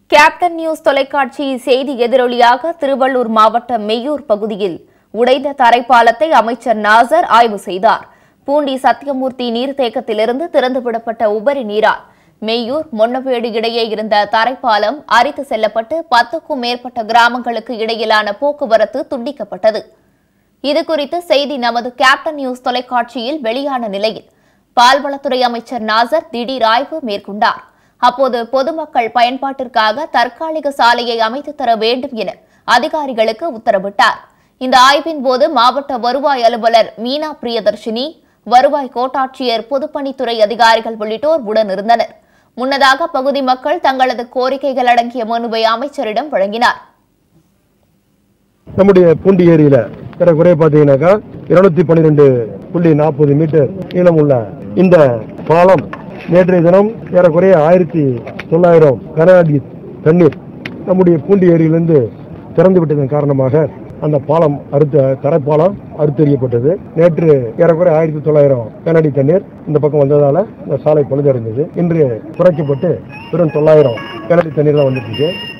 captain news தொலைக்காட்சி செய்தி எதிரொலியாக திருவள்ளூர் மாவட்டம் மெய்யூர் பகுதியில் உடைந்த தரைப்பாலத்தை அமைச்சர் நாசர் ஆய்வு செய்தார் பூண்டி சத்தியமூர்த்தி நீர்த்தேக்கத்திலிருந்து திறந்துவிடப்பட்ட உபரி நீரால் மெய்யூர் மொன்னவேடு இடையே இருந்த தரைப்பாலம் அரித்து செல்லப்பட்டு பத்துக்கும் மேற்பட்ட கிராமங்களுக்கு இடையிலான போக்குவரத்து துண்டிக்கப்பட்டது இதுகுறித்து செய்தி நமது கேப்டன் நியூஸ் தொலைக்காட்சியில் வெளியான நிலையில் பால்வளத்துறை அமைச்சர் நாசர் திடீர் ஆய்வு மேற்கொண்டார் அப்போது பொதுமக்கள் பயன்பாட்டிற்காக தற்காலிக சாலையை அமைத்து தர வேண்டும் என அதிகாரிகளுக்கு உத்தரவிட்டார் இந்த ஆய்வின் போது மாவட்ட வருவாய் அலுவலர் மீனா பிரியதர்ஷினி வருவாய் கோட்டாட்சியர் பொதுப்பணித்துறை அதிகாரிகள் உள்ளிட்டோர் உடனிருந்தனர் முன்னதாக பகுதி மக்கள் தங்களது கோரிக்கைகள் அடங்கிய மனுவை அமைச்சரிடம் வழங்கினார் நம்முடைய பூண்டி ஏரியில ஏறக்குறைய பார்த்தீங்கன்னாக்கா இருநூத்தி பன்னிரெண்டு புள்ளி நாற்பது மீட்டர் நீளமுள்ள இந்த பாலம் நேற்றைய தினம் ஏறக்குறைய ஆயிரத்தி தொள்ளாயிரம் கன அடி தண்ணீர் நம்முடைய பூண்டி ஏரியிலிருந்து திறந்து விட்டதன் காரணமாக அந்த பாலம் அறுத்த தரைப்பாலம் அறுத்தெறியப்பட்டது நேற்று ஏறக்குறைய ஆயிரத்தி தொள்ளாயிரம் கனஅடி தண்ணீர் இந்த பக்கம் வந்ததால இந்த சாலை பழுதடைந்தது இன்று குறைக்கப்பட்டு வெறும் தொள்ளாயிரம் கனஅடி தண்ணீர் தான் வந்துட்டு இருக்கு